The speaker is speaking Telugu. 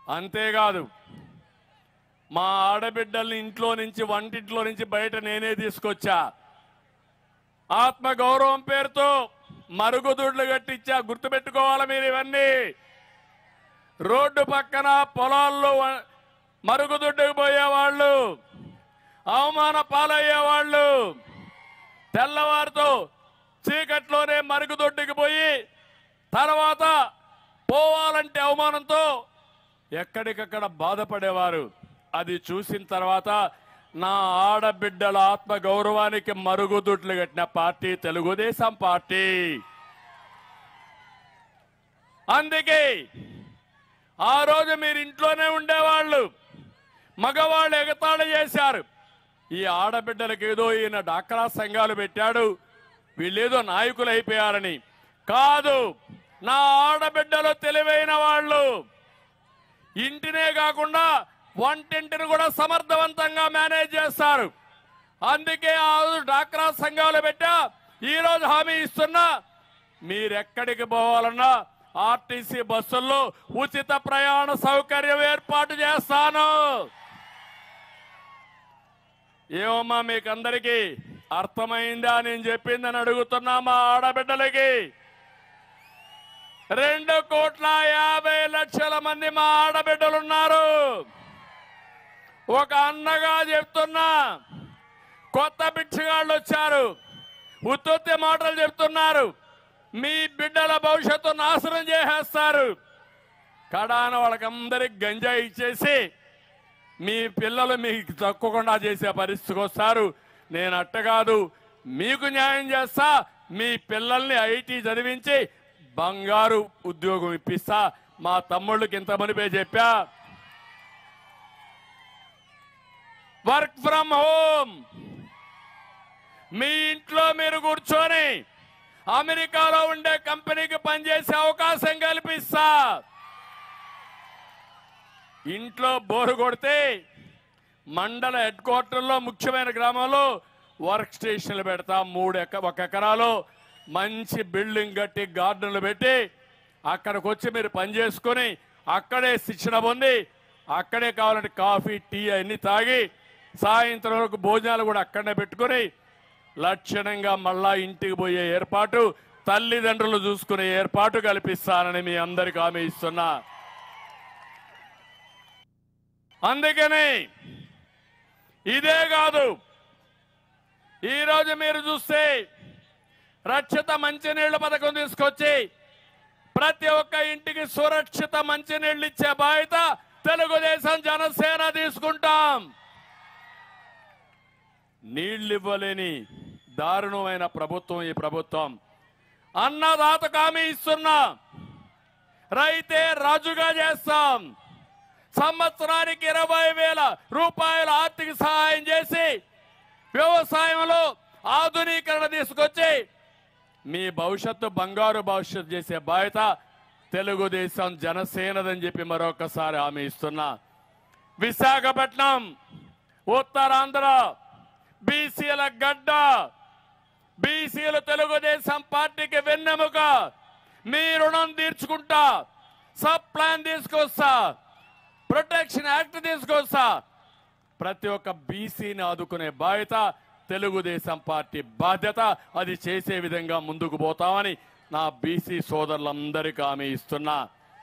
అంతేకాదు మా ఆడబిడ్డల్ని ఇంట్లో నుంచి వంటింట్లో నుంచి బయట నేనే తీసుకొచ్చా ఆత్మ గౌరవం పేరుతో మరుగుదొడ్లు కట్టించా గుర్తుపెట్టుకోవాలి మీరు ఇవన్నీ రోడ్డు పక్కన పొలాల్లో వ- మరుగుదొడ్డుకు పోయేవాళ్ళు అవమాన పాలయ్యేవాళ్ళు తెల్లవారితో చీకట్లోనే మరుగుదొడ్డుకి పోయి తర్వాత పోవాలంటే అవమానంతో ఎక్కడికక్కడ బాధపడేవారు అది చూసిన తర్వాత నా ఆడబిడ్డల ఆత్మ గౌరవానికి మరుగుదొడ్లు కట్టిన పార్టీ తెలుగుదేశం పార్టీ అందుకే ఆ రోజు మీరు ఇంట్లోనే ఉండేవాళ్ళు మగవాళ్ళు ఎగతాళి చేశారు ఈ ఆడబిడ్డలకు ఏదో ఈయన డాక్రా సంఘాలు పెట్టాడు వీళ్ళేదో నాయకులు అయిపోయారని కాదు నా ఆడబిడ్డలు తెలివైన వాళ్ళు ఇంటినే కాకుండా వంటింటిని కూడా సమర్థవంతంగా మేనేజ్ చేస్తారు అందుకే ఆ రోజు డాక్రా సంఘాలు పెట్టా ఈ రోజు హామీ ఇస్తున్నా మీరెక్కడికి పోవాలన్నా ఆర్టీసీ బస్సుల్లో ఉచిత ప్రయాణ సౌకర్యం ఏర్పాటు చేస్తాను ఏమమ్మా మీకు అందరికీ అర్థమైందా నేను చెప్పిందని అడుగుతున్నా మా ఆడబిడ్డలకి రెండు కోట్ల యాభై లక్షల మంది మా ఆడబిడ్డలు ఉన్నారు ఒక అన్నగా చెప్తున్నా కొత్త బిచ్చగాళ్ళు వచ్చారు ఉత్తుత్తి మాటలు చెప్తున్నారు మీ బిడ్డల భవిష్యత్తు నాశనం చేసేస్తారు కడాన వాళ్ళకందరికి గంజా ఇచ్చేసి మీ పిల్లలు మీకు తక్కకుండా చేసే పరిస్థితికి వస్తారు నేను అట్ట కాదు మీకు న్యాయం చేస్తా మీ పిల్లల్ని ఐటీ చదివించి బంగారు ఉద్యోగం ఇప్పిస్తా మా తమ్ముళ్ళకి ఇంత మనిపే చెప్పా వర్క్ ఫ్రమ్ హోమ్ మీ ఇంట్లో మీరు కూర్చొని అమెరికాలో ఉండే కంపెనీకి పనిచేసే అవకాశం కల్పిస్తా ఇంట్లో బోరు కొడితే మండల హెడ్ క్వార్టర్లో ముఖ్యమైన గ్రామంలో వర్క్ స్టేషన్లు పెడతా మూడు ఎక ఒక ఎకరాలో మంచి బిల్డింగ్ కట్టి గార్డెన్లు పెట్టి అక్కడికి వచ్చి మీరు పని చేసుకొని అక్కడే శిక్షణ పొంది అక్కడే కావాలంటే కాఫీ టీ అన్ని తాగి సాయంత్రం వరకు భోజనాలు కూడా అక్కడనే పెట్టుకొని లక్షణంగా మళ్ళా ఇంటికి పోయే ఏర్పాటు తల్లిదండ్రులు చూసుకునే ఏర్పాటు కల్పిస్తానని మీ అందరికి హామీ ఇస్తున్నా అందుకని ఇదే కాదు ఈరోజు మీరు చూస్తే రక్షిత మంచినీళ్ల పథకం తీసుకొచ్చి ప్రతి ఒక్క ఇంటికి సురక్షిత మంచినీళ్ళు ఇచ్చే బాధ్యత తెలుగుదేశం జనసేన తీసుకుంటాం నీళ్లు ఇవ్వలేని దారుణమైన ప్రభుత్వం ఈ ప్రభుత్వం అన్నదాతకు హామీ ఇస్తున్నా రైతే రాజుగా చేస్తాం సంవత్సరానికి ఇరవై వేల రూపాయల ఆర్థిక సహాయం చేసి వ్యవసాయంలో ఆధునీకరణ తీసుకొచ్చి మీ భవిష్యత్తు బంగారు భవిష్యత్తు చేసే బాధ్యత తెలుగుదేశం జనసేనదని చెప్పి మరొకసారి హామీ ఇస్తున్నా విశాఖపట్నం ఉత్తరాంధ్ర బీసీల గడ్డ బీసీలు తెలుగుదేశం పార్టీకి వెన్నెముక మీ రుణం తీర్చుకుంటా సబ్ ప్లాన్ తీసుకొస్తా ప్రొటెక్షన్ యాక్ట్ తీసుకొస్తా ప్రతి ఒక్క బీసీని ఆదుకునే బాధ్యత తెలుగుదేశం పార్టీ బాధ్యత అది చేసే విధంగా ముందుకు పోతామని నా బీసీ సోదరులందరికీ హామీ ఇస్తున్నా